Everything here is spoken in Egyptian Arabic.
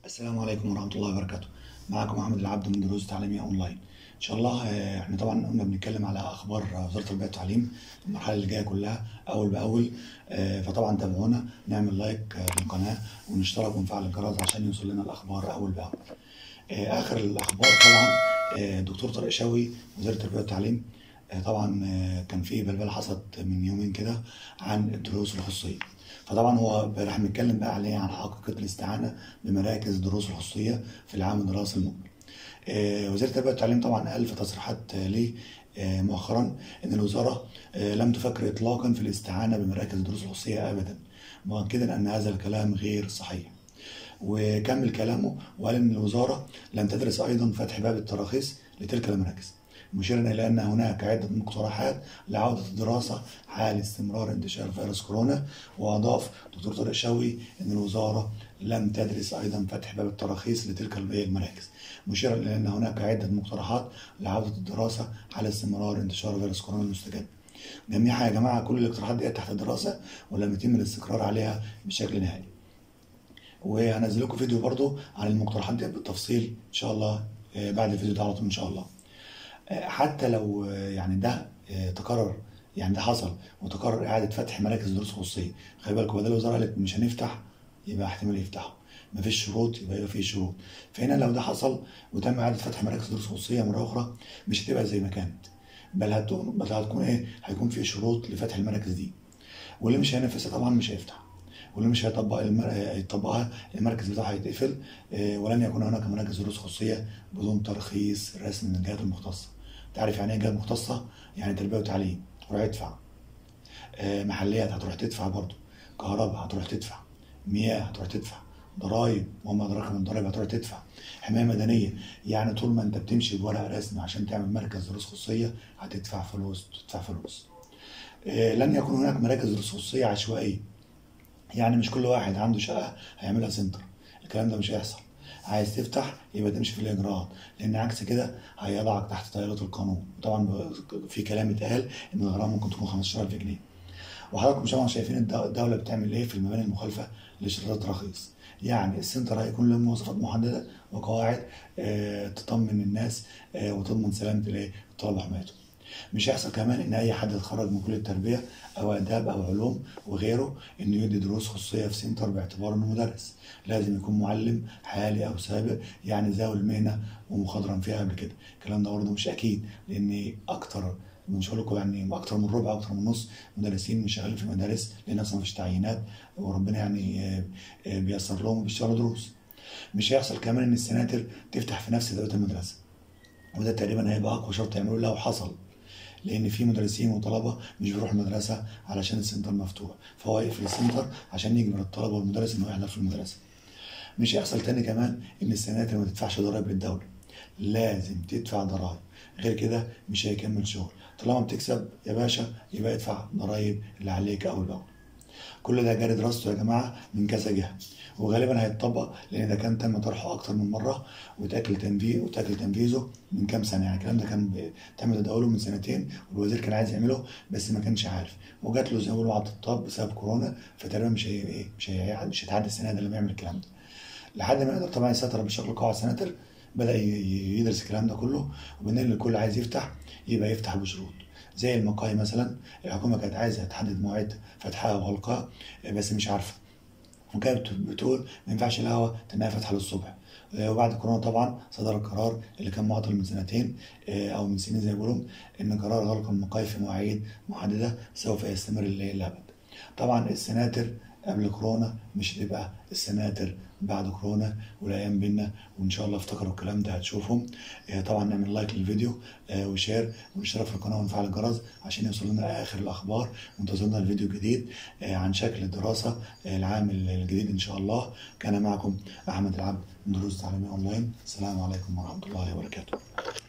السلام عليكم ورحمة الله وبركاته معكم أحمد العبد من دروس تعليمية أونلاين إن شاء الله آه، إحنا طبعا قلنا بنتكلم على أخبار وزارة التربية والتعليم المرحلة اللي جاية كلها أول بأول آه، فطبعا تابعونا نعمل لايك آه، للقناة ونشترك ونفعل الجرس عشان يوصل لنا الأخبار أول بأول آه، آخر الأخبار طبعا آه، الدكتور طارق شوقي وزير التربية والتعليم آه، طبعا آه، كان في بلبلة حصلت من يومين كده عن الدروس الخصوصية فطبعا هو راح نتكلم بقى عليه عن حقيقة الاستعانة بمراكز الدروس الخصوصية في العام الدراسي المقبل. آه، وزير التربية والتعليم طبعا قال في تصريحات آه، ليه آه، مؤخرا ان الوزارة آه، لم تفكر اطلاقا في الاستعانة بمراكز الدروس الخصوصية ابدا مؤكدا ان هذا الكلام غير صحيح. وكمل كلامه وقال ان الوزارة لم تدرس ايضا فتح باب التراخيص لتلك المراكز. مشيرا الى ان هناك عده مقترحات لعوده الدراسه حال استمرار انتشار فيروس كورونا واضاف دكتور طارق شوقي ان الوزاره لم تدرس ايضا فتح باب التراخيص لتلك المراكز مشيرا الى ان هناك عده مقترحات لعوده الدراسه حال استمرار انتشار فيروس كورونا المستجد جميعها يا جماعه كل الاقتراحات دي تحت دراسه ولم يتم الاستقرار عليها بشكل نهائي وهنزل لكم فيديو برضو عن المقترحات دي بالتفصيل ان شاء الله آه، بعد الفيديو ده على طول ان شاء الله حتى لو يعني ده تكرر يعني ده حصل وتكرر اعاده فتح مراكز دروس خصوصيه خلي بالكم بدل الوزاره قالت مش هنفتح يبقى احتمال يفتحوا مفيش شروط يبقى يبقى في شروط فهنا لو ده حصل وتم اعاده فتح مراكز دروس خصوصيه مره اخرى مش هتبقى زي ما كانت بل هتكون بل هتكون ايه هيكون في شروط لفتح المراكز دي واللي مش هينفذها طبعا مش هيفتح واللي مش هيطبق المر... هيطبقها المركز بتاعه هيتقفل آه، ولن يكون هناك مراكز دروس خصوصيه بدون ترخيص رسمي من الجهات المختصه تعرف يعني ايه جهات مختصه يعني تربيه وتعليم تروح ادفع آه، محليات هتروح تدفع برضه كهرباء هتروح تدفع مياه هتروح تدفع ضرايب وما ادراك من الضرايب هتروح تدفع حمايه مدنيه يعني طول ما انت بتمشي بورق رسمي عشان تعمل مركز دروس خصوصيه هتدفع فلوس تدفع فلوس آه، لن يكون هناك مراكز دروس خصوصيه عشوائيه يعني مش كل واحد عنده شقه هيعملها سنتر الكلام ده مش هيحصل عايز تفتح يبقى تمشي في الاجراءات لان عكس كده هيضعك تحت طائله القانون طبعا في كلام اتقال ان الغرامه ممكن تكون 15000 جنيه وحضراتكم طبعا شايفين الد- الدوله بتعمل ايه في المباني المخالفه لاشتراطات التراخيص يعني السنتر هيكون له مواصفات محدده وقواعد آه تطمن الناس آه وتضمن سلامه الايه الطلبه وحمايتهم مش هيحصل كمان ان اي حد يتخرج من كليه التربيه او اداب او علوم وغيره انه يدي دروس خصوصيه في سنتر باعتباره انه مدرس لازم يكون معلم حالي او سابق يعني ذوي المهنه ومخضرم فيها قبل كده الكلام ده برضه مش اكيد لان اكتر مش هقول لكم يعني اكتر من ربع اكتر من نص مدرسين مش شغالين في المدارس لان اصلا مفيش تعيينات وربنا يعني آه، آه، بيسر لهم وبيشتغلوا دروس مش هيحصل كمان ان السناتر تفتح في نفس دوله المدرسه وده تقريبا هيبقى اقوى شرط يعملوه لو حصل لان في مدرسين وطلبه مش بيروحوا المدرسه علشان السنتر مفتوح فهو يقفل السنتر عشان يجبر الطلبه والمدرس انه يحضر في المدرسه مش هيحصل تاني كمان ان السناتر ما تدفعش ضرائب للدوله لازم تدفع ضرائب غير كده مش هيكمل شغل طالما بتكسب يا باشا يبقى ادفع ضرائب اللي عليك اول باول كل ده جاري دراسته يا جماعه من كذا جهه وغالبا هيتطبق لان ده كان تم طرحه اكتر من مره وتاكل تنفيذ وتاكل تنفيذه من كام سنه يعني الكلام ده كان ب- تم تداوله من سنتين والوزير كان عايز يعمله بس ما كانش عارف وجات له زي ما بيقولوا على الطبطاب بسبب كورونا فتقريبا مش هي ايه مش هي مش هتعدي السنه دي لما يعمل الكلام ده لحد ما يقدر طبعا يسيطر بشكل قوي على السناتر بدا ي- ي- يدرس الكلام ده كله وبنقل الكل عايز يفتح يبقى يفتح بشروط زي المقاهي مثلا الحكومه كانت عايزه تحدد مواعيد فتحها وغلقها بس مش عارفه وكانت بتقول ما ينفعش القهوه تنها فاتحه للصبح آه، وبعد كورونا طبعا صدر القرار اللي كان معطل من سنتين آه، او من سنين زي ما بيقولوا ان قرار غلق المقاهي في مواعيد محدده سوف يستمر للابد طبعا السناتر قبل كورونا مش هتبقى السناتر بعد كورونا والايام بينا وان شاء الله افتكروا الكلام ده هتشوفهم آه، طبعا نعمل لايك للفيديو آه، وشير ونشترك في القناه ونفعل الجرس عشان يوصل لنا اخر الاخبار وانتظرونا الفيديو الجديد آه، عن شكل الدراسه آه، العام الجديد ان شاء الله كان معكم احمد العبد من دروس تعليميه اونلاين السلام عليكم ورحمه الله وبركاته